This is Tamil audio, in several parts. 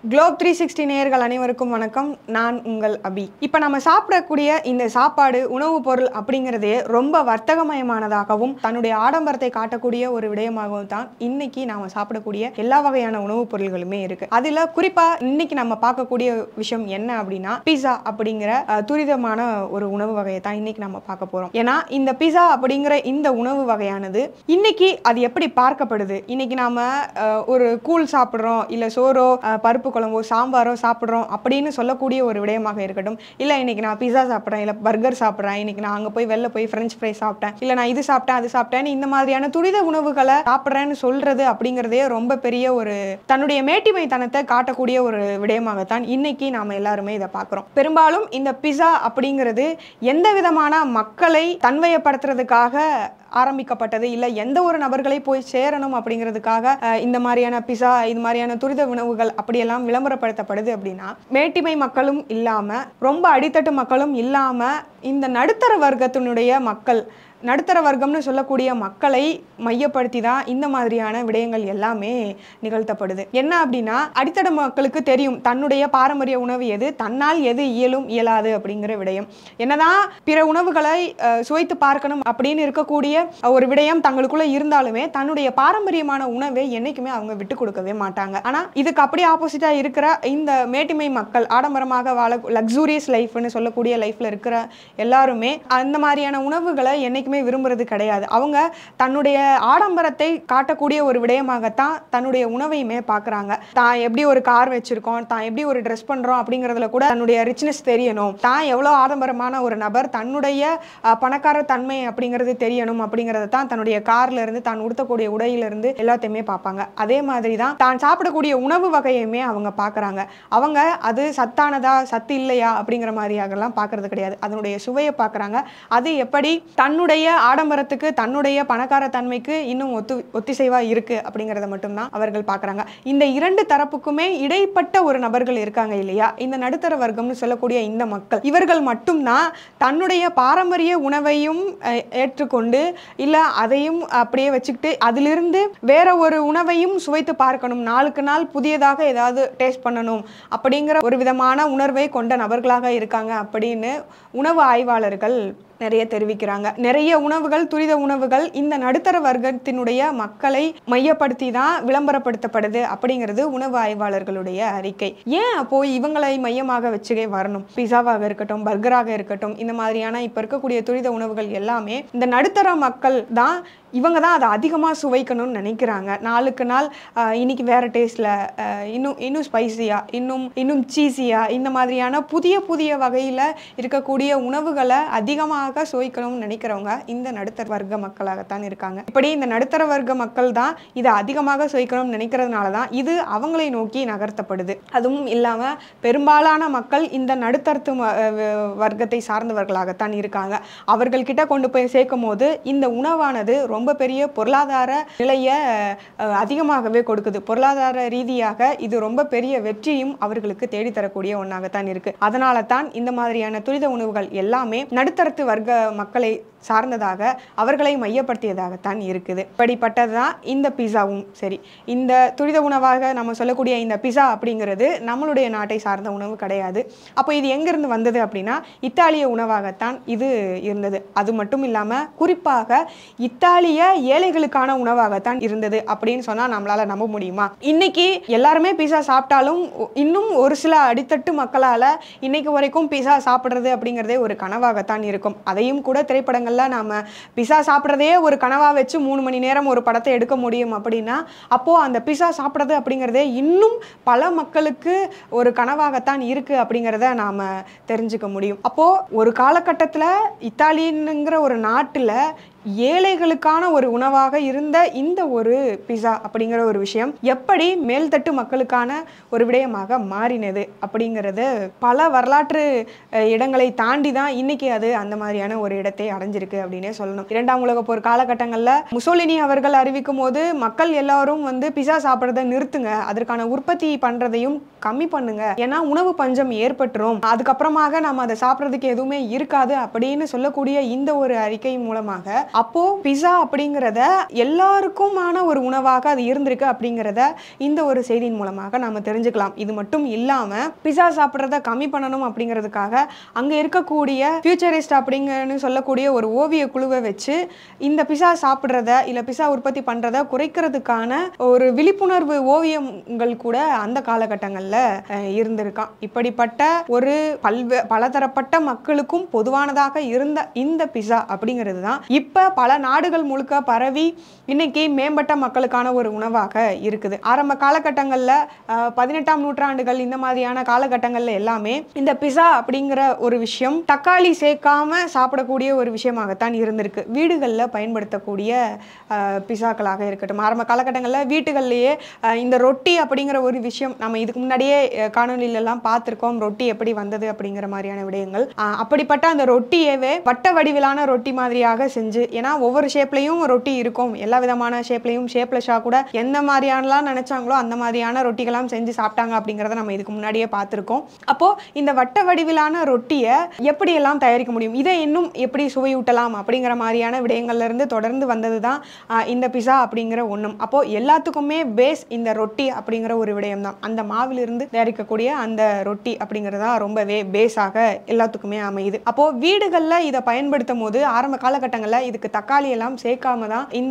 குளோப் த்ரீ சிக்ஸ்டி நேயர்கள் அனைவருக்கும் வணக்கம் நான் உங்கள் அபி இப்போ நம்ம சாப்பிடக்கூடிய இந்த சாப்பாடு உணவுப் பொருள் அப்படிங்கிறதே ரொம்ப வர்த்தகமயமானதாகவும் தன்னுடைய ஆடம்பரத்தை காட்டக்கூடிய ஒரு விடயமாகவும் தான் இன்னைக்கு நாம சாப்பிடக்கூடிய எல்லா வகையான உணவுப் பொருள்களுமே இருக்கு அதில் குறிப்பாக இன்னைக்கு நம்ம பார்க்கக்கூடிய விஷயம் என்ன அப்படின்னா பீஸா அப்படிங்கிற அஹ், துரிதமான ஒரு உணவு வகையை தான் இன்னைக்கு நம்ம பார்க்க போறோம் ஏன்னா இந்த பீஸா அப்படிங்கிற இந்த உணவு வகையானது இன்னைக்கு அது எப்படி பார்க்கப்படுது இன்னைக்கு நாம அஹ், ஒரு கூழ் சாப்பிட்றோம் இல்லை சோறோ அஹ், பருப்பு குழம்போ சாம்பாரோ சாப்பிட்றோம் அப்படின்னு சொல்லக்கூடிய ஒரு விடயமாக இருக்கட்டும் இல்லை இன்னைக்கு நான் பிஸா சாப்பிட்றேன் இல்லை பர்கர் சாப்பிட்றேன் இன்னைக்கு நான் அங்கே போய் வெளில போய் ஃப்ரெஞ்ச் ஃப்ரை சாப்பிட்டேன் இல்லை நான் இது சாப்பிட்டேன் அது சாப்பிட்டேன்னு இந்த மாதிரியான துரித உணவுகளை சாப்பிட்றேன்னு சொல்றது அப்படிங்கிறதே ரொம்ப பெரிய ஒரு தன்னுடைய மேட்டிமைத்தனத்தை காட்டக்கூடிய ஒரு விடயமாகத்தான் இன்னைக்கு நாம எல்லாருமே இதை பார்க்குறோம் பெரும்பாலும் இந்த பிஸா அப்படிங்கிறது எந்த விதமான மக்களை தன்வயப்படுத்துறதுக்காக ஆரம்பிக்கப்பட்டது இல்லை எந்த ஒரு நபர்களை போய் சேரணும் அப்படிங்கிறதுக்காக அஹ், இந்த மாதிரியான பிஸா இது மாதிரியான துரித உணவுகள் அப்படியெல்லாம் விளம்பரப்படுத்தப்படுது அப்படின்னா மேட்டிமை மக்களும் இல்லாமல் ரொம்ப அடித்தட்டு மக்களும் இல்லாமல் இந்த நடுத்தர வர்க்கத்தினுடைய மக்கள் நடுத்தர வர்க்கம்னு சொல்லக்கூடிய மக்களை மையப்படுத்தி தான் இந்த மாதிரியான விடயங்கள் எல்லாமே நிகழ்த்தப்படுது என்ன அப்படின்னா அடித்தட மக்களுக்கு தெரியும் தன்னுடைய பாரம்பரிய உணவு எது தன்னால் எது இயலும் இயலாது அப்படிங்கிற விடயம் என்னதான் பிற உணவுகளை அஹ், சுவைத்து பார்க்கணும் அப்படின்னு இருக்கக்கூடிய ஒரு விடயம் தங்களுக்குள்ள இருந்தாலுமே தன்னுடைய பாரம்பரியமான உணவை என்னைக்குமே அவங்க விட்டு கொடுக்கவே மாட்டாங்க ஆனா இதுக்கு அப்படியே ஆப்போசிட்டா இருக்கிற இந்த மேட்டிமை மக்கள் ஆடம்பரமாக வாழ லக்ஸூரியஸ் லைஃப்னு சொல்லக்கூடிய லைஃப்ல இருக்கிற எல்லாருமே அந்த மாதிரியான உணவுகளை என்னைக்குமே விரும்புறது கிடையாது அவங்க தன்னுடைய ஆடம்பரத்தை காட்டக்கூடிய ஒரு விடயமாகத்தான் தன்னுடைய உணவையுமே பார்க்குறாங்க தான் எப்படி ஒரு கார் வச்சிருக்கோம் தான் எப்படி ஒரு ட்ரெஸ் பண்றோம் அப்படிங்கிறதுல கூட தன்னுடைய ரிச்னஸ் தெரியணும் தான் எவ்வளோ ஆடம்பரமான ஒரு நபர் தன்னுடைய அஹ், பணக்கார தன்மை அப்படிங்கிறது தெரியணும் அப்படிங்கிறத தான் தன்னுடைய கார்ல இருந்து தான் உடுத்தக்கூடிய உடையில இருந்து எல்லாத்தையுமே பார்ப்பாங்க அதே மாதிரி தான் தான் சாப்பிடக்கூடிய உணவு வகையுமே அவங்க பார்க்குறாங்க அவங்க அது சத்தானதா சத்து இல்லையா அப்படிங்கிற மாதிரியாகலாம் பார்க்கறது கிடையாது அதனுடைய சுவையை பார்க்குறாங்க அது எப்படி தன்னுடைய ஆடம்பரத்துக்கு தன்னுடைய பணக்கார தன்மைக்கு இன்னும் ஒத்து ஒத்திசைவா இருக்கு அப்படிங்கிறத மட்டும்தான் அவர்கள் பார்க்குறாங்க இந்த இரண்டு தரப்புக்குமே இடைப்பட்ட ஒரு நபர்கள் இருக்காங்க இல்லையா இந்த நடுத்தர வர்க்கம்னு சொல்லக்கூடிய இந்த மக்கள் இவர்கள் மட்டும்தான் தன்னுடைய பாரம்பரிய உணவையும் அஹ், ஏற்றுக்கொண்டு இல்லை அதையும் அப்படியே வச்சுக்கிட்டு அதிலிருந்து வேற ஒரு உணவையும் சுவைத்து பார்க்கணும் நாளுக்கு நாள் புதியதாக ஏதாவது டேஸ்ட் பண்ணணும் அப்படிங்கிற ஒரு விதமான உணர்வை கொண்ட நபர்களாக இருக்காங்க அப்படின்னு உணவு ஆய்வாளர்கள் நிறைய தெரிவிக்கிறாங்க நிறைய உணவுகள் துரித உணவுகள் இந்த நடுத்தர வர்க்கத்தினுடைய மக்களை மையப்படுத்தி தான் விளம்பரப்படுத்தப்படுது அப்படிங்கிறது உணவு ஆய்வாளர்களுடைய அறிக்கை ஏன் அப்போ இவங்களை மையமாக வச்சுக்கே வரணும் பிஸாவாக இருக்கட்டும் பர்கராக இருக்கட்டும் இந்த மாதிரியான இப்போ இருக்கக்கூடிய துரித உணவுகள் எல்லாமே இந்த நடுத்தர மக்கள் தான் இவங்க தான் அதை அதிகமாக சுவைக்கணும்னு நினைக்கிறாங்க நாளுக்கு நாள் ஆஹ், இன்னைக்கு வேற டேஸ்டில் இன்னும் இன்னும் ஸ்பைசியாக இன்னும் இன்னும் சீஸியாக இந்த மாதிரியான புதிய புதிய வகையில் இருக்கக்கூடிய உணவுகளை அதிகமாக சுவைக்கணும்னு நினைக்கிறவங்க இந்த நடுத்தர வர்க்க மக்களாகத்தான் இருக்காங்க இப்படி இந்த நடுத்தர வர்க்க மக்கள் தான் இதை அதிகமாக சுவைக்கணும்னு நினைக்கிறதுனால தான் இது அவங்களை நோக்கி நகர்த்தப்படுது அதுவும் இல்லாமல் பெரும்பாலான மக்கள் இந்த நடுத்தரத்து ம- அஹ் வர்க்கத்தை சார்ந்தவர்களாகத்தான் இருக்காங்க அவர்கள்கிட்ட கொண்டு போய் சேர்க்கும் போது இந்த உணவானது ரொம்ப பெரிய பொருளாதார நிலையை அஹ், அதிகமாகவே கொடுக்குது பொருளாதார ரீதியாக இது ரொம்ப பெரிய வெற்றியும் அவர்களுக்கு தேடித்தரக்கூடிய ஒன்றாகத்தான் இருக்கு அதனால தான் இந்த மாதிரியான துரித உணவுகள் எல்லாமே நடுத்தரத்து வர்க்க மக்களை சார்ந்ததாக அவர்களை மையப்படுத்தியதாகத்தான் இருக்குது இப்படிப்பட்டது தான் இந்த பிஸாவும் சரி இந்த துரித உணவாக நம்ம சொல்லக்கூடிய இந்த பிஸா அப்படிங்கிறது நம்மளுடைய நாட்டை சார்ந்த உணவு கிடையாது அப்போ இது எங்கிருந்து வந்தது அப்படின்னா இத்தாலிய உணவாகத்தான் இது இருந்தது அது மட்டும் இல்லாமல் குறிப்பாக இத்தாலிய ஏழைகளுக்கான உணவாகத்தான் இருந்தது அப்படின்னு சொன்னால் நம்மளால நம்ப முடியுமா இன்னைக்கு எல்லாருமே பிஸா சாப்பிட்டாலும் ஒ- இன்னும் ஒரு சில அடித்தட்டு மக்களால் இன்னைக்கு வரைக்கும் பிஸா சாப்பிட்றது அப்படிங்கிறதே ஒரு கனவாகத்தான் இருக்கும் அதையும் கூட திரைப்படங்களில் நாம பிஸா சாப்பிட்றதே ஒரு கனவா வச்சு மூணு மணி நேரம் ஒரு படத்தை எடுக்க முடியும் அப்படின்னா அப்போது அந்த பிஸா சாப்பிட்றது அப்படிங்கிறதே இன்னும் பல மக்களுக்கு ஒரு கனவாகத்தான் இருக்குது அப்படிங்கிறத நாம் தெரிஞ்சுக்க முடியும் அப்போது ஒரு காலகட்டத்தில் இத்தாலியனுங்கிற ஒரு நாட்டில் ஏழைகளுக்கான ஒரு உணவாக இருந்த இந்த ஒரு பிஸா அப்படிங்கிற ஒரு விஷயம் எப்படி மேல்தட்டு மக்களுக்கான ஒரு விடயமாக மாறினது அப்படிங்கிறது பல வரலாற்று அஹ், இடங்களை தாண்டி தான் இன்னைக்கு அது அந்த மாதிரியான ஒரு இடத்தை அடைஞ்சிருக்கு அப்படின்னே சொல்லணும் இரண்டாம் உலக போர் காலகட்டங்களில் முசோலினி அவர்கள் அறிவிக்கும் போது மக்கள் எல்லாரும் வந்து பிஸா சாப்பிட்றத நிறுத்துங்க அதற்கான உற்பத்தி பண்றதையும் கம்மி பண்ணுங்க ஏன்னா உணவு பஞ்சம் ஏற்பட்டுரும் அதுக்கப்புறமாக நம்ம அதை சாப்பிட்றதுக்கு எதுவுமே இருக்காது அப்படின்னு சொல்லக்கூடிய இந்த ஒரு அறிக்கை மூலமாக அப்போ பிஸா அப்படிங்கிறத எல்லாருக்குமான ஒரு உணவாக அது இருந்திருக்கு அப்படிங்கிறத இந்த ஒரு செய்தியின் மூலமாக நாம தெரிஞ்சுக்கலாம் இது மட்டும் இல்லாம பிஸா சாப்பிட்றத கம்மி பண்ணணும் அப்படிங்கிறதுக்காக அங்க இருக்கக்கூடிய ஃபியூச்சரிஸ்ட் அப்படிங்கன்னு சொல்லக்கூடிய ஒரு ஓவிய குழுவை வச்சு இந்த பிஸா சாப்பிட்றத இல்ல பிஸா உற்பத்தி பண்றத குறைக்கிறதுக்கான ஒரு விழிப்புணர்வு ஓவியங்கள் கூட அந்த காலகட்டங்களில் இருந்திருக்கான் இப்படிப்பட்ட ஒரு பல்வே பலதரப்பட்ட மக்களுக்கும் பொதுவானதாக இருந்த இந்த பிஸா அப்படிங்கிறது தான் இப்போ பல நாடுகள் முழுக்க பரவி இன்னைக்கு மேம்பட்ட மக்களுக்கான ஒரு உணவாக இருக்குது ஆரம்ப காலகட்டங்களில் பதினெட்டாம் நூற்றாண்டுகள் இந்த மாதிரியான காலகட்டங்கள்ல எல்லாமே இந்த பிஸா அப்படிங்கிற ஒரு விஷயம் தக்காளி சேர்க்காம சாப்பிடக்கூடிய ஒரு விஷயமாகத்தான் இருந்திருக்கு வீடுகளில் பயன்படுத்தக்கூடிய அஹ், பிஸாக்களாக இருக்கட்டும் ஆரம்ப காலகட்டங்களில் வீட்டுகள்லேயே அஹ், இந்த ரொட்டி அப்படிங்கிற ஒரு விஷயம் நம்ம இதுக்கு முன்னாடியே அஹ், காணொளியிலலாம் பார்த்துருக்கோம் ரொட்டி எப்படி வந்தது அப்படிங்கிற மாதிரியான விடயங்கள் அஹ், அப்படிப்பட்ட அந்த ரொட்டியவே வட்ட வடிவிலான ரொட்டி மாதிரியாக செஞ்சு ஏன்னா ஒவ்வொரு ஷேப்லையும் ரொட்டி இருக்கும் எல்லா விதமான ஷேப்லையும் ஷேப்லெஸ்ஸாக கூட எந்த மாதிரியானலாம் நினைச்சாங்களோ அந்த மாதிரியான ரொட்டிகளாம் செஞ்சு சாப்பிட்டாங்க அப்படிங்கிறத நம்ம இதுக்கு முன்னாடியே பார்த்துருக்கோம் அப்போ இந்த வட்ட வடிவிலான ரொட்டியை எப்படியெல்லாம் தயாரிக்க முடியும் இதை இன்னும் எப்படி சுவையூட்டலாம் அப்படிங்கிற மாதிரியான விடயங்கள்ல இருந்து தொடர்ந்து வந்தது தான் இந்த பிஸா அப்படிங்கிற ஒன்றும் அப்போ எல்லாத்துக்குமே பேஸ் இந்த ரொட்டி அப்படிங்கிற ஒரு விடயம் தான் அந்த மாவிலிருந்து தயாரிக்கக்கூடிய அந்த ரொட்டி அப்படிங்கிறதா ரொம்பவே பேஸாக எல்லாத்துக்குமே அமையுது அப்போ வீடுகளில் இதை பயன்படுத்தும் போது ஆரம்ப காலகட்டங்களில் இதுக்கு தக்காளி எல்லாம் சேர்க்காம தான் இந்த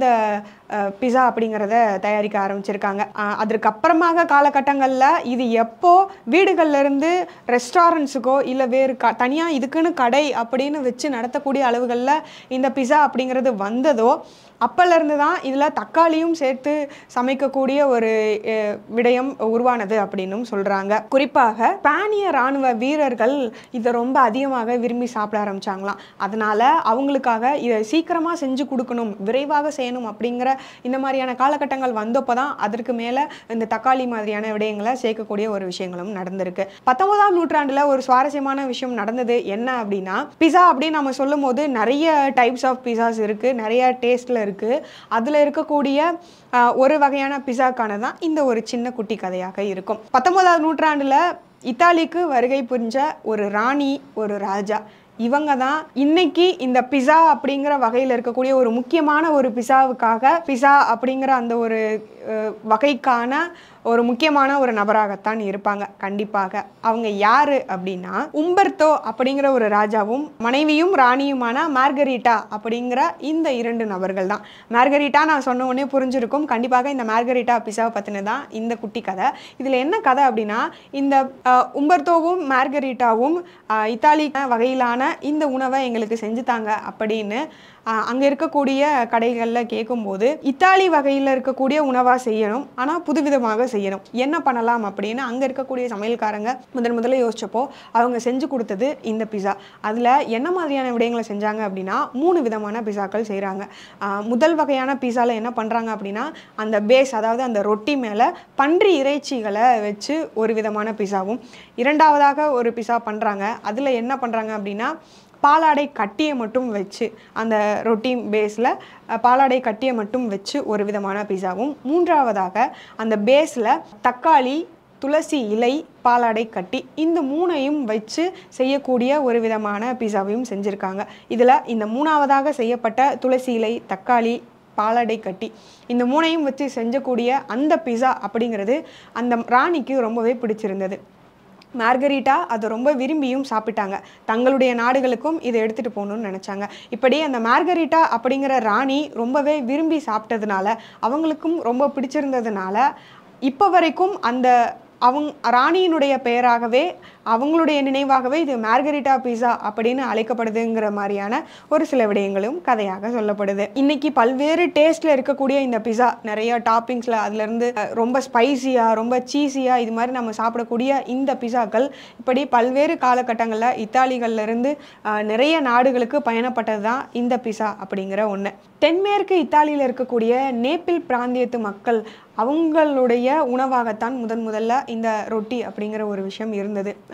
பிஸா அப்படிங்கிறத தயாரிக்க ஆரம்பிச்சிருக்காங்க அஹ் அதற்கு அப்புறமாக காலகட்டங்களில் இது எப்போ வீடுகள்ல இருந்து ரெஸ்டாரண்ட்ஸுக்கோ இல்லை வேறு க தனியாக இதுக்குன்னு கடை அப்படின்னு வச்சு நடத்தக்கூடிய அளவுகளில் இந்த பிஸா அப்படிங்கிறது வந்ததோ அப்போலேருந்து தான் இதில் தக்காளியும் சேர்த்து சமைக்கக்கூடிய ஒரு அஹ், விடயம் உருவானது அப்படின்னும் சொல்கிறாங்க குறிப்பாக ஸ்பானிய இராணுவ வீரர்கள் இதை ரொம்ப அதிகமாக விரும்பி சாப்பிட ஆரம்பிச்சாங்களாம் அதனால அவங்களுக்காக இதை சீக்கிரமாக செஞ்சு கொடுக்கணும் விரைவாக செய்யணும் அப்படிங்கிற இந்த மாதிரியான காலகட்டங்கள் வந்தப்போ தான் அதற்கு மேலே இந்த தக்காளி மாதிரியான விடயங்களை சேர்க்கக்கூடிய ஒரு விஷயங்களும் நடந்திருக்கு பத்தொன்பதாம் நூற்றாண்டில் ஒரு சுவாரஸ்யமான விஷயம் நடந்தது என்ன அப்படின்னா பிஸா அப்படின்னு நம்ம சொல்லும் போது நிறைய டைப்ஸ் ஆஃப் பிஸாஸ் இருக்குது நிறைய டேஸ்ட்டில் இருக்குது அதில் இருக்கக்கூடிய ஆஹ், ஒரு வகையான பிஸாக்கான தான் இந்த ஒரு சின்ன குட்டி கதையாக இருக்கும் பத்தொன்பதாம் நூற்றாண்டில் இத்தாலிக்கு வருகை புரிஞ்ச ஒரு ராணி ஒரு ராஜா இவங்க தான் இன்னைக்கு இந்த பிஸா அப்படிங்கிற வகையில் இருக்கக்கூடிய ஒரு முக்கியமான ஒரு பிஸாவுக்காக பிஸா அப்படிங்கிற அந்த ஒரு அஹ், வகைக்கான ஒரு முக்கியமான ஒரு நபராகத்தான் இருப்பாங்க கண்டிப்பாக அவங்க யாரு அப்படின்னா உம்பர்தோ அப்படிங்கிற ஒரு ராஜாவும் மனைவியும் ராணியுமான மார்கரீட்டா அப்படிங்கிற இந்த இரண்டு நபர்கள் தான் மார்கரீட்டா நான் சொன்ன உடனே புரிஞ்சிருக்கும் கண்டிப்பாக இந்த மார்கரீட்டா பிஸாவை பற்றின தான் இந்த குட்டி கதை இதில் என்ன கதை அப்படின்னா இந்த அஹ், உம்பர்தோவும் மார்கரீட்டாவும் அஹ், இத்தாலி வகையிலான இந்த உணவை எங்களுக்கு செஞ்சு தாங்க அப்படின்னு அங்கே இருக்கக்கூடிய கடைகளில் கேட்கும்போது இத்தாலி வகையில் இருக்கக்கூடிய உணவாக செய்யணும் ஆனால் புதுவிதமாக செய்யணும் என்ன பண்ணலாம் அப்படின்னு அங்கே இருக்கக்கூடிய சமையல்காரங்க முதன் முதல்ல யோசிச்சப்போ அவங்க செஞ்சு கொடுத்தது இந்த பிஸா அதில் என்ன மாதிரியான விடயங்களை செஞ்சாங்க அப்படின்னா மூணு விதமான பிஸாக்கள் செய்கிறாங்க முதல் வகையான பிஸாவில் என்ன பண்ணுறாங்க அப்படின்னா அந்த பேஸ் அதாவது அந்த ரொட்டி மேலே பன்றி இறைச்சிகளை வச்சு ஒரு விதமான பிஸாவும் இரண்டாவதாக ஒரு பிஸா பண்ணுறாங்க அதில் என்ன பண்ணுறாங்க அப்படின்னா பாலாடை கட்டியை மட்டும் வச்சு அந்த ரொட்டி பேஸில் பாலாடை கட்டியை மட்டும் வச்சு ஒரு விதமான பிஸாவும் மூன்றாவதாக அந்த பேஸில் தக்காளி துளசி இலை பாலாடை கட்டி இந்த மூணையும் வச்சு செய்யக்கூடிய ஒரு விதமான பிஸாவையும் செஞ்சுருக்காங்க இதில் இந்த மூணாவதாக செய்யப்பட்ட துளசி இலை தக்காளி பாலாடை கட்டி இந்த மூணையும் வச்சு செஞ்சக்கூடிய அந்த பிஸா அப்படிங்கிறது அந்த ராணிக்கு ரொம்பவே பிடிச்சிருந்தது மார்கரீட்டா அதை ரொம்ப விரும்பியும் சாப்பிட்டாங்க தங்களுடைய நாடுகளுக்கும் இதை எடுத்துகிட்டு போகணும்னு நினச்சாங்க இப்படி அந்த மார்கரீட்டா அப்படிங்கிற ராணி ரொம்பவே விரும்பி சாப்பிட்டதுனால அவங்களுக்கும் ரொம்ப பிடிச்சிருந்ததுனால இப்போ வரைக்கும் அந்த அவங்க ராணியினுடைய பெயராகவே அவங்களுடைய நினைவாகவே இது மார்கரிட்டா பீஸா அப்படின்னு அழைக்கப்படுதுங்கிற மாதிரியான ஒரு சில விடயங்களும் கதையாக சொல்லப்படுது இன்னைக்கு பல்வேறு டேஸ்ட்ல இருக்கக்கூடிய இந்த பிஸா நிறைய டாப்பிங்ஸ்ல அதுல இருந்து அஹ், ரொம்ப ஸ்பைசியா ரொம்ப சீஸியா இது மாதிரி நம்ம சாப்பிடக்கூடிய இந்த பிஸாக்கள் இப்படி பல்வேறு காலகட்டங்களில் இத்தாலிகள்ல இருந்து அஹ், நிறைய நாடுகளுக்கு பயணப்பட்டது தான் இந்த பிஸா அப்படிங்கிற ஒன்று தென்மேற்கு இத்தாலியில் இருக்கக்கூடிய நேப்பிள் பிராந்தியத்து மக்கள் அவங்களுடைய உணவாகத்தான் முதன் முதல்ல இந்த ரொட்டி அப்படிங்கிற ஒரு விஷயம் இருந்தது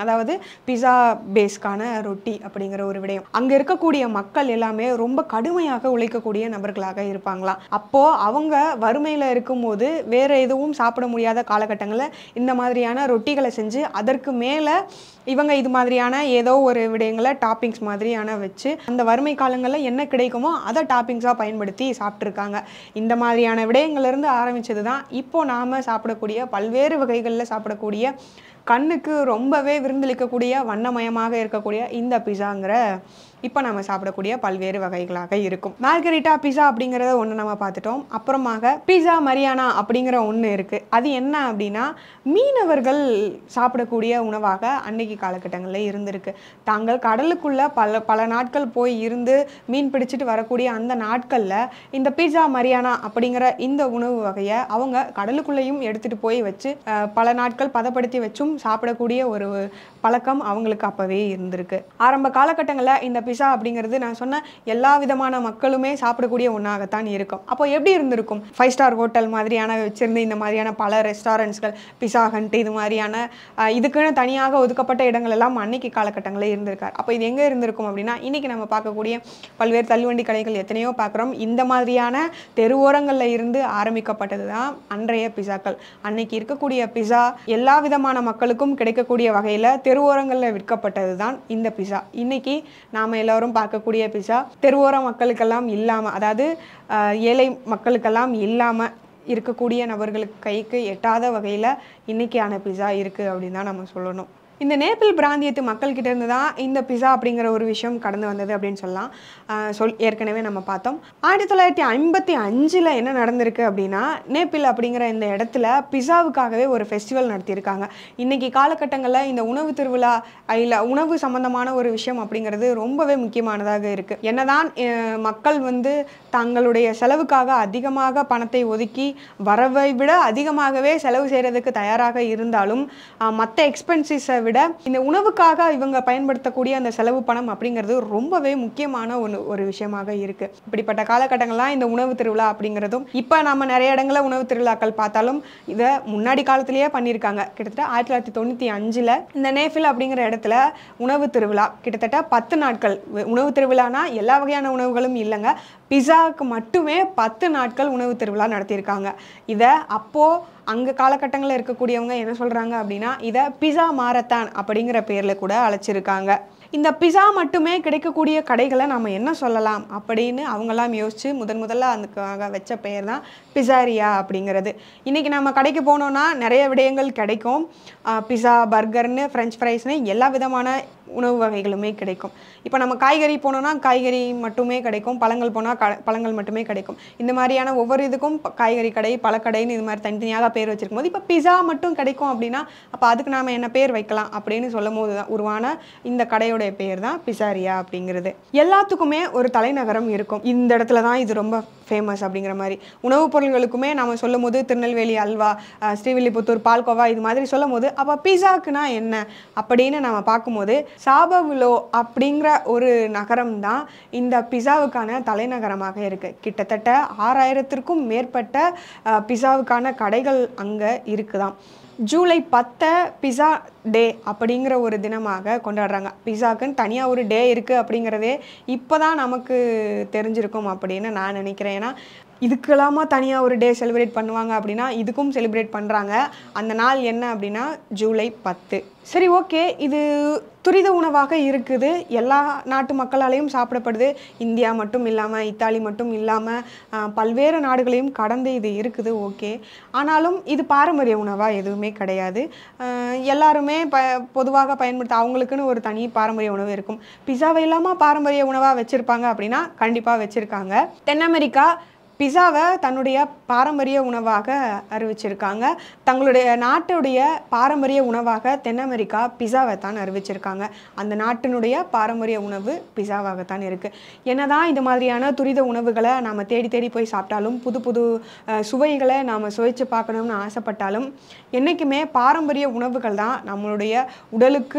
அதாவது பிஸா பேஸ்க்கான ரொட்டி அப்படிங்கிற ஒரு விடயம் அங்கே இருக்கக்கூடிய மக்கள் எல்லாமே ரொம்ப கடுமையாக உழைக்கக்கூடிய நபர்களாக இருப்பாங்களாம் அப்போது அவங்க வறுமையில் இருக்கும்போது வேறு எதுவும் சாப்பிட முடியாத காலகட்டங்களில் இந்த மாதிரியான ரொட்டிகளை செஞ்சு அதற்கு மேலே இவங்க இது மாதிரியான ஏதோ ஒரு விடயங்களை டாப்பிங்ஸ் மாதிரியான வச்சு அந்த வறுமை காலங்களில் என்ன கிடைக்குமோ அதை டாப்பிங்ஸாக பயன்படுத்தி சாப்பிட்ருக்காங்க இந்த மாதிரியான விடயங்கள்லேருந்து ஆரம்பிச்சது தான் இப்போ நாம் சாப்பிடக்கூடிய பல்வேறு வகைகளில் சாப்பிடக்கூடிய கண்ணுக்கு ரொம்பவே விருந்தளிக்கக்கூடிய வண்ணமயமாக இருக்கக்கூடிய இந்த பிஸாங்கிற இப்போ நம்ம சாப்பிடக்கூடிய பல்வேறு வகைகளாக இருக்கும் மார்கரிட்டா பிஸா அப்படிங்கிறத ஒன்று நம்ம பார்த்துட்டோம் அப்புறமாக பிஸா மரியானா அப்படிங்கிற ஒன்று இருக்குது அது என்ன அப்படின்னா மீனவர்கள் சாப்பிடக்கூடிய உணவாக அன்னைக்கு காலகட்டங்களில் இருந்திருக்கு தாங்கள் கடலுக்குள்ளே பல பல நாட்கள் போய் இருந்து மீன் பிடிச்சிட்டு வரக்கூடிய அந்த நாட்களில் இந்த பிஸா மரியானா அப்படிங்கிற இந்த உணவு வகையை அவங்க கடலுக்குள்ளேயும் எடுத்துகிட்டு போய் வச்சு அஹ், பல நாட்கள் பதப்படுத்தி வச்சும் சாப்பிடக்கூடிய ஒரு பழக்கம் அவங்களுக்கு அப்போவே இருந்திருக்கு ஆரம்ப காலகட்டங்களில் இந்த பிஸா அப்படிங்கிறது நான் சொன்ன எல்லா விதமான மக்களுமே சாப்பிடக்கூடிய ஒன்றாகத்தான் இருக்கும் அப்போ எப்படி இருந்திருக்கும் ஃபைவ் ஸ்டார் ஹோட்டல் மாதிரியான வச்சிருந்து இந்த மாதிரியான பல ரெஸ்டாரண்ட்ஸ்கள் பிஸா ஹண்ட் இது மாதிரியான அஹ், இதுக்குன்னு தனியாக ஒதுக்கப்பட்ட இடங்கள் எல்லாம் அன்னைக்கு காலகட்டங்களில் இருந்திருக்கார் அப்போ இது எங்கே இருந்திருக்கும் அப்படின்னா இன்னைக்கு நம்ம பார்க்கக்கூடிய பல்வேறு தள்ளுவண்டி கடைகள் எத்தனையோ பார்க்குறோம் இந்த மாதிரியான தெருவோரங்களில் இருந்து ஆரம்பிக்கப்பட்டது தான் அன்றைய பிஸாக்கள் அன்னைக்கு இருக்கக்கூடிய பிஸா எல்லா விதமான மக்களுக்கும் கிடைக்கக்கூடிய வகையில் தெருவோரங்களில் விற்கப்பட்டது தான் இந்த பிஸா இன்னைக்கு நாம் எல்லோரும் பார்க்கக்கூடிய பிஸா தெருவோர மக்களுக்கெல்லாம் இல்லாமல் அதாவது அஹ், ஏழை மக்களுக்கெல்லாம் இல்லாமல் இருக்கக்கூடிய நபர்களுக்கு கைக்கு எட்டாத வகையில் இன்னைக்கான பிஸா இருக்குது அப்படின்னு தான் நம்ம சொல்லணும் இந்த நேபிள் பிராந்தியத்து மக்கள்கிட்ட இருந்து தான் இந்த பிஸா அப்படிங்கிற ஒரு விஷயம் கடந்து வந்தது அப்படின்னு சொல்லலாம் ஆஹ் சொல் ஏற்கனவே நம்ம பார்த்தோம் ஆயிரத்தி தொள்ளாயிரத்தி ஐம்பத்தி அஞ்சில் என்ன நடந்திருக்கு அப்படின்னா நேபிள் அப்படிங்கிற இந்த இடத்துல பிஸாவுக்காகவே ஒரு ஃபெஸ்டிவல் நடத்தியிருக்காங்க இன்னைக்கு காலகட்டங்களில் இந்த உணவு திருவிழா இல்லை உணவு சம்பந்தமான ஒரு விஷயம் அப்படிங்கிறது ரொம்பவே முக்கியமானதாக இருக்குது என்னதான் அஹ், மக்கள் வந்து தங்களுடைய செலவுக்காக அதிகமாக பணத்தை ஒதுக்கி வரவை விட அதிகமாகவே செலவு செய்கிறதுக்கு தயாராக இருந்தாலும் மற்ற எக்ஸ்பென்சிஸை விட இந்த உணவுக்காக இவங்க பயன்படுத்தக்கூடிய அந்த செலவு பணம் அப்படிங்கிறது ரொம்பவே முக்கியமான ஒன்று ஒரு விஷயமாக இருக்கு இப்படிப்பட்ட காலகட்டங்கள்லாம் இந்த உணவு திருவிழா அப்படிங்கிறதும் இப்போ நம்ம நிறைய இடங்களில் உணவு திருவிழாக்கள் பார்த்தாலும் இதை முன்னாடி காலத்திலேயே பண்ணியிருக்காங்க கிட்டத்தட்ட ஆயிரத்தி தொள்ளாயிரத்தி தொண்ணூற்றி அஞ்சில் இந்த நேஃபில் அப்படிங்கிற இடத்துல உணவு திருவிழா கிட்டத்தட்ட பத்து நாட்கள் உ- உணவு திருவிழானா எல்லா வகையான உணவுகளும் இல்லைங்க பிஸாவுக்கு மட்டுமே பத்து நாட்கள் உணவு திருவிழா நடத்தியிருக்காங்க இதை அப்போது அங்கே காலகட்டங்களில் இருக்கக்கூடியவங்க என்ன சொல்கிறாங்க அப்படின்னா இதை பிஸா மாரத்தான் அப்படிங்கிற பேரில் கூட அழைச்சிருக்காங்க இந்த பிஸா மட்டுமே கிடைக்கக்கூடிய கடைகளை நம்ம என்ன சொல்லலாம் அப்படின்னு அவங்கெல்லாம் யோசித்து முதன் முதல்ல அதுக்காக வச்ச பெயர் தான் பிஸாரியா அப்படிங்கிறது இன்றைக்கி நம்ம கடைக்கு போனோன்னா நிறைய விடயங்கள் கிடைக்கும் பிஸா பர்கர்னு ஃப்ரெஞ்ச் ஃப்ரைஸ்னு எல்லா விதமான உணவு வகைகளுமே கிடைக்கும் இப்போ நம்ம காய்கறி போனோம்னா காய்கறி மட்டுமே கிடைக்கும் பழங்கள் போனால் க பழங்கள் மட்டுமே கிடைக்கும் இந்த மாதிரியான ஒவ்வொரு இதுக்கும் ப- காய்கறி கடை பழக்கடைன்னு இது மாதிரி தனித்தனியாக பேர் வச்சிருக்கும் போது இப்போ பிஸா மட்டும் கிடைக்கும் அப்படின்னா அப்போ அதுக்கு நாம் என்ன பேர் வைக்கலாம் அப்படின்னு சொல்லும் போது தான் உருவான இந்த கடையோடைய பேர் தான் பிஸாரியா அப்படிங்கிறது எல்லாத்துக்குமே ஒரு தலைநகரம் இருக்கும் இந்த இடத்துல தான் இது ரொம்ப ஃபேமஸ் அப்படிங்கிற மாதிரி உணவுப் பொருள்களுக்குமே நம்ம சொல்லும் போது திருநெல்வேலி அல்வா அஹ், ஸ்ரீவில்லிபுத்தூர் பால்கோவா இது மாதிரி சொல்லும் போது அப்போ பீஸாக்குனா என்ன அப்படின்னு நம்ம பார்க்கும்போது சாபவிலோ அப்படிங்கிற ஒரு நகரம் தான் இந்த பிஸாவுக்கான தலைநகரமாக இருக்குது கிட்டத்தட்ட ஆறாயிரத்திற்கும் மேற்பட்ட அஹ், பிஸாவுக்கான கடைகள் அங்கே இருக்குதாம் ஜூலை பத்தை பிஸா டே அப்படிங்கிற ஒரு தினமாக கொண்டாடுறாங்க பிஸாக்குன்னு தனியாக ஒரு டே இருக்குது அப்படிங்கிறதே இப்போ தான் நமக்கு தெரிஞ்சிருக்கும் அப்படின்னு நான் நினைக்கிறேன் ஏன்னா இதுக்கெல்லாமா தனியாக ஒரு டே செலிப்ரேட் பண்ணுவாங்க அப்படின்னா இதுக்கும் செலிப்ரேட் பண்ணுறாங்க அந்த நாள் என்ன அப்படின்னா ஜூலை பத்து சரி ஓகே இது துரித உணவாக இருக்குது எல்லா நாட்டு மக்களாலையும் சாப்பிடப்படுது இந்தியா மட்டும் இல்லாமல் இத்தாலி மட்டும் இல்லாமல் பல்வேறு நாடுகளையும் கடந்து இது இருக்குது ஓகே ஆனாலும் இது பாரம்பரிய உணவாக எதுவுமே கிடையாது ஆஹ் எல்லாருமே ப பொதுவாக பயன்படுத்த அவங்களுக்குன்னு ஒரு தனி பாரம்பரிய உணவு இருக்கும் பிஸாவை இல்லாமல் பாரம்பரிய உணவாக வச்சுருப்பாங்க அப்படின்னா கண்டிப்பாக வச்சுருக்காங்க தென் அமெரிக்கா பிஸாவை தன்னுடைய பாரம்பரிய உணவாக அறிவிச்சிருக்காங்க தங்களுடைய நாட்டுடைய பாரம்பரிய உணவாக தென் அமெரிக்கா பிஸாவை தான் அறிவிச்சிருக்காங்க அந்த நாட்டினுடைய பாரம்பரிய உணவு பிஸாவாகத்தான் இருக்குது என்னதான் இந்த மாதிரியான துரித உணவுகளை நாம் தேடி தேடி போய் சாப்பிட்டாலும் புது புது அஹ், சுவைகளை நாம் சுவைச்சு பார்க்கணும்னு ஆசைப்பட்டாலும் என்றைக்குமே பாரம்பரிய உணவுகள் தான் நம்மளுடைய உடலுக்கு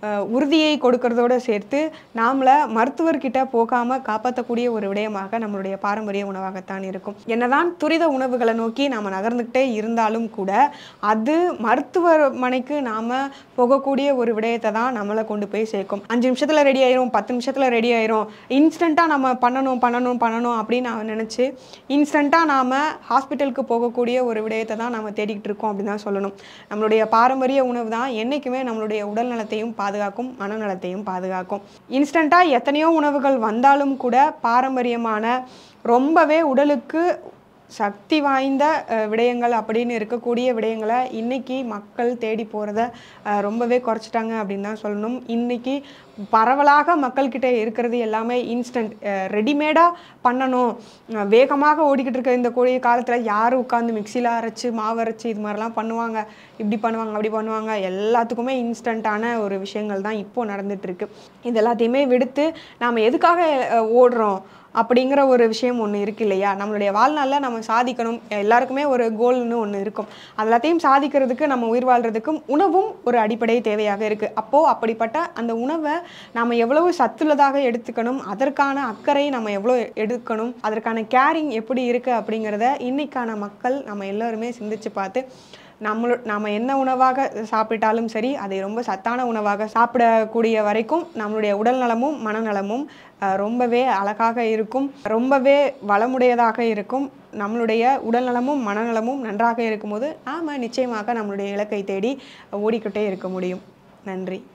அஹ், உறுதியை கொடுக்கறதோடு சேர்த்து நாமளை மருத்துவர்கிட்ட போகாமல் காப்பாற்றக்கூடிய ஒரு விடயமாக நம்மளுடைய பாரம்பரிய உணவாகத்தான் இருக்கும் என்னதான் துரித உணவுகளை நோக்கி நாம் நகர்ந்துக்கிட்டே இருந்தாலும் கூட அது மருத்துவமனைக்கு நாம் போகக்கூடிய ஒரு விடயத்தை தான் நம்மளை கொண்டு போய் சேர்க்கும் அஞ்சு நிமிஷத்தில் ரெடி ஆயிரும் பத்து நிமிஷத்தில் ரெடி ஆயிரும் இன்ஸ்டண்ட்டாக நம்ம பண்ணணும் பண்ணணும் பண்ணணும் அப்படின்னு நான் நினச்சி இன்ஸ்டண்ட்டாக நாம் ஹாஸ்பிட்டலுக்கு போகக்கூடிய ஒரு விடயத்தை தான் நம்ம தேடிக்கிட்டு இருக்கோம் அப்படின்னு தான் சொல்லணும் நம்மளுடைய பாரம்பரிய உணவு தான் என்றைக்குமே நம்மளுடைய உடல் நலத்தையும் பாதுகாக்கும் மனநலத்தையும் பாதுகாக்கும் இன்ஸ்டண்ட்டாக எத்தனையோ உணவுகள் வந்தாலும் கூட பாரம்பரியமான ரொம்பவே உடலுக்கு சக்தி வாய்ந்த அஹ், விடயங்கள் அப்படின்னு இருக்கக்கூடிய விடயங்களை இன்னைக்கு மக்கள் தேடி போகிறத ரொம்பவே குறைச்சிட்டாங்க அப்படின்னு தான் சொல்லணும் இன்னைக்கு பரவலாக மக்கள்கிட்ட இருக்கிறது எல்லாமே இன்ஸ்டன்ட் ரெடிமேடாக பண்ணணும் அஹ், வேகமாக ஓடிக்கிட்டு இருக்க இந்த கூடிய காலத்தில் யார் உட்காந்து மிக்சியில் அரைச்சி மாவு அரைச்சி இது மாதிரிலாம் பண்ணுவாங்க இப்படி பண்ணுவாங்க அப்படி பண்ணுவாங்க எல்லாத்துக்குமே இன்ஸ்டண்ட்டான ஒரு விஷயங்கள் தான் இப்போ நடந்துட்டு இருக்கு இது எல்லாத்தையுமே விடுத்து நாம் எதுக்காக அஹ், ஓடுறோம் அப்படிங்கிற ஒரு விஷயம் ஒன்று இருக்கு இல்லையா நம்மளுடைய வாழ்நாளில் நம்ம சாதிக்கணும் எல்லாருக்குமே ஒரு கோல்னு ஒன்று இருக்கும் அது எல்லாத்தையும் சாதிக்கிறதுக்கு நம்ம உயிர் வாழ்றதுக்கும் உணவும் ஒரு அடிப்படை தேவையாக இருக்குது அப்போது அப்படிப்பட்ட அந்த உணவை நாம் எவ்வளவு சத்துள்ளதாக எடுத்துக்கணும் அதற்கான அக்கறை நம்ம எவ்வளோ எடுக்கணும் அதற்கான கேரிங் எப்படி இருக்குது அப்படிங்கிறத இன்னைக்கான மக்கள் நம்ம எல்லாருமே சிந்திச்சு பார்த்து நம்மளோ நாம் என்ன உணவாக சாப்பிட்டாலும் சரி அதை ரொம்ப சத்தான உணவாக சாப்பிடக்கூடிய வரைக்கும் நம்மளுடைய உடல் நலமும் மனநலமும் அஹ், ரொம்பவே அழகாக இருக்கும் ரொம்பவே வளமுடையதாக இருக்கும் நம்மளுடைய உடல் நலமும் மனநலமும் நன்றாக இருக்கும்போது நாம் நிச்சயமாக நம்மளுடைய இலக்கை தேடி ஓடிக்கிட்டே இருக்க முடியும் நன்றி